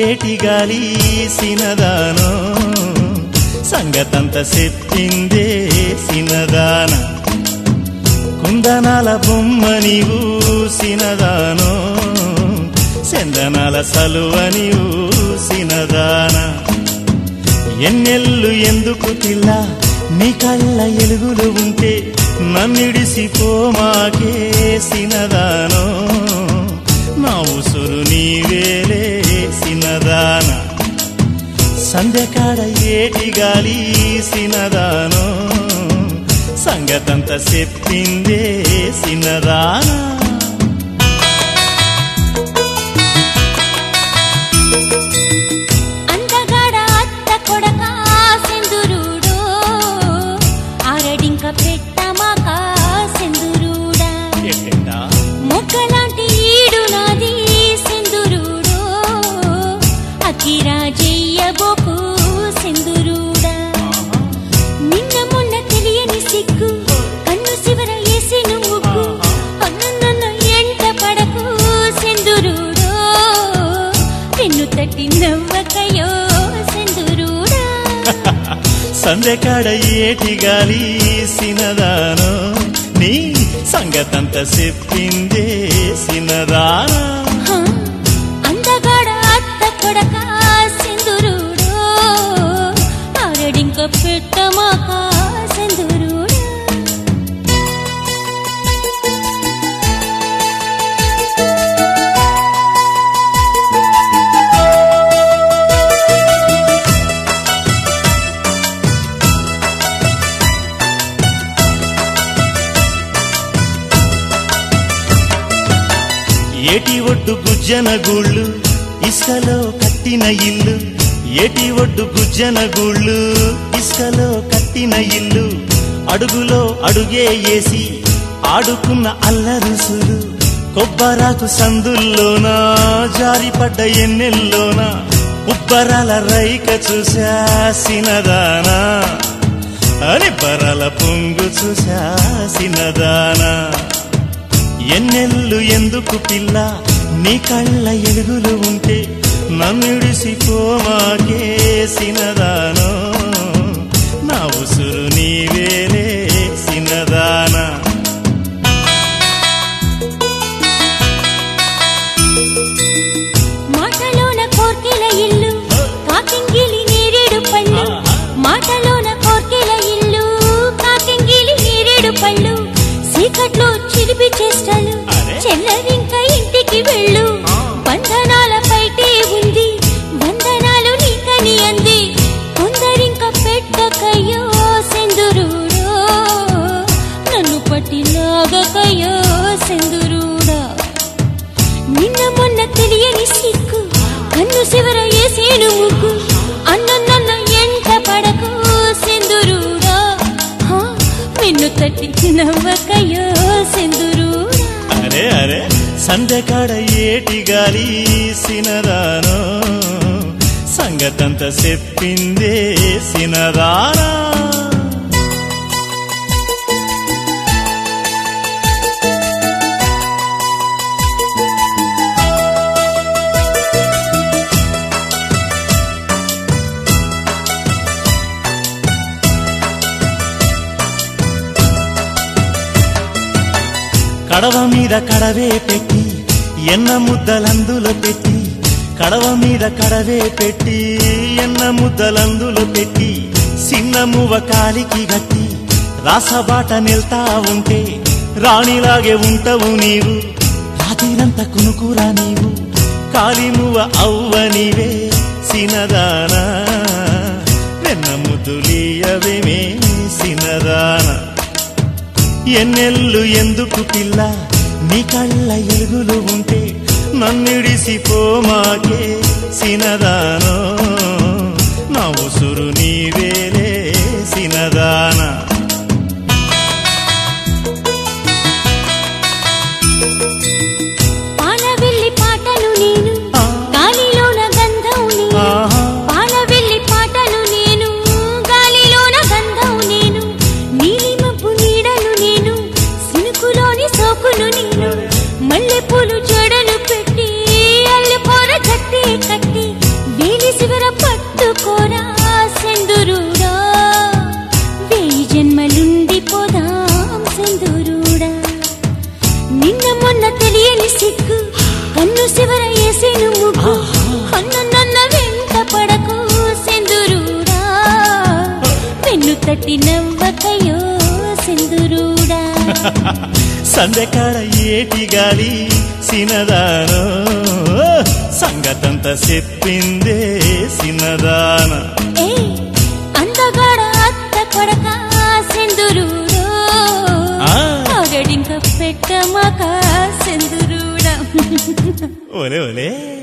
ఏటి గాలి సినదానో సంగతంత చెప్పిందే సినదాన కుందనాల బొమ్మ నీవు సినదానో చందనాల సలువ నీవు సినదాన ఎన్నెల్లు ఎందుకు పిల్ల నీ కళ్ళ ఎలుగులు ఉంటే నన్నిడిసిపోమాకే సినదానో నా ఉసురు నీవేలే సినదాన సంధ్యకాడ ఏటి గాలి సినదానో సంగతంత చెప్పిందే సినదానా అందగాడ అత్త కొడక సెందురుడో ఆరడింక పెట్టమాక సెందురుడా ఎట్టెట్టా? మొక్కలాంటి ఈడు నాది సెందురుడో అకిరా చెయ్యబోకు సెందురుడా నిన్న మొన్న తెలియని సిగ్గు కన్ను శివర వేసి నువ్వుకు అన్నన్న ఎంట పడకు సెందురుడో పెన్ను తట్టి నవ్వకయో సెందురుడా సందెకాడ ఏటి గాలి సినదానో నీ సంగతంత చెప్పిందే సినదానా హ, అందగాడ అత్త కొడక సెందురుడో ఆరడింక పెట్టమాక సెందురుడా ఏటి ఒడ్డు గుజ్జన గూళ్ళు ఇసుకలో కట్టిన ఇల్లు ఏటి ఒడ్డు గుజ్జన గూళ్ళు ఇసుకలో కట్టిన ఇల్లు అడుగులో అడుగే వేసి ఆడుకున్న అల్లరుసులు కొబ్బరాకు సందుల్లోనా జారిపడ్డ ఎన్నెల్లోనా ఉబ్బరాల రైక చూశాసినదానా అని బరల పొంగు చూశాసినదానా ఎన్నెల్లు ఎందుకు పిల్ల నీ కళ్ళ ఎలుగులు ఉంటే నన్నుడిసిపోమాకే సినదానో నా ఉసురు నీవేలే సినదానా మాటలోన కోర్కెల ఇల్లు కాకింగిలి నేరేడు పళ్ళు మాటలోన కోర్కెల ఇల్లు కాకింగిలి నేరేడు పళ్ళు సీకట్లో చిలిపి చేష్టలు అరే. చెల్లరింక ఇంటికి వెళ్ళు బంధనాల పైటే ఉంది బంధనాలు నీకని అంది కొందరింక పెట్టకయ్యో సెందురుడో నన్ను పట్టి లాగకయ్యో సెందురుడా నిన్న మొన్న తెలియని సిక్కు కన్ను శివర ఏసేను ముగ్గు అన్న నన్న ఎంట పడకు సెందురుడా హా, వెన్ను తట్టి నవ్వకయో సెందురుడా అరే అరే సంధ్యకాడ ఏటి గాలి సినదానో సంగతంత చెప్పిందే సినదానా కడవ మీద కడవే పెట్టి ఎన్న ముద్దలందులో పెట్టి కడవ మీద కడవే పెట్టి ఎన్న ముద్దలందులో పెట్టి సిన్నమువ కాలికి గట్టి రాసబాట నిల్తా ఉంటే రాణిలాగే ఉంటావు నీవు రాత్రిరంతా కునుకురా నీవు కాలిమువ అవ్వ నీవే సినదానా వెన్న ముద్దులీయవేమే సినదానా ఎన్నెల్లు ఎందుకు పిల్ల నీ కళ్ళ ఎలుగులు ఉంటే నన్నిడిసిపోమాకే సినదానో నా ఉసురు నీవేలే సినదానా పాలవెల్లి పాటలు నేను గాలిలోన గంధం నేను ఆహా. పాలవెల్లి పాటలు నేను గాలిలోన గంధం నేను నీలిమబ్బు నీడలు నేను సినుకులోని సోకులు నేను మల్లెపూలు జడలు పెట్టి అల్లు పొర కట్టి కట్టి గట్టి నవ్వకయో సింధురుడా సందెకాడ ఏటి గాలి సినదానో సంగతంత చెప్పిందే సినదాన ఏ అందగాడ అత్త కొడక సింధురుడో ఆ. ఆగడింక పెట్టమక సింధురుడా ఒలే ఒలే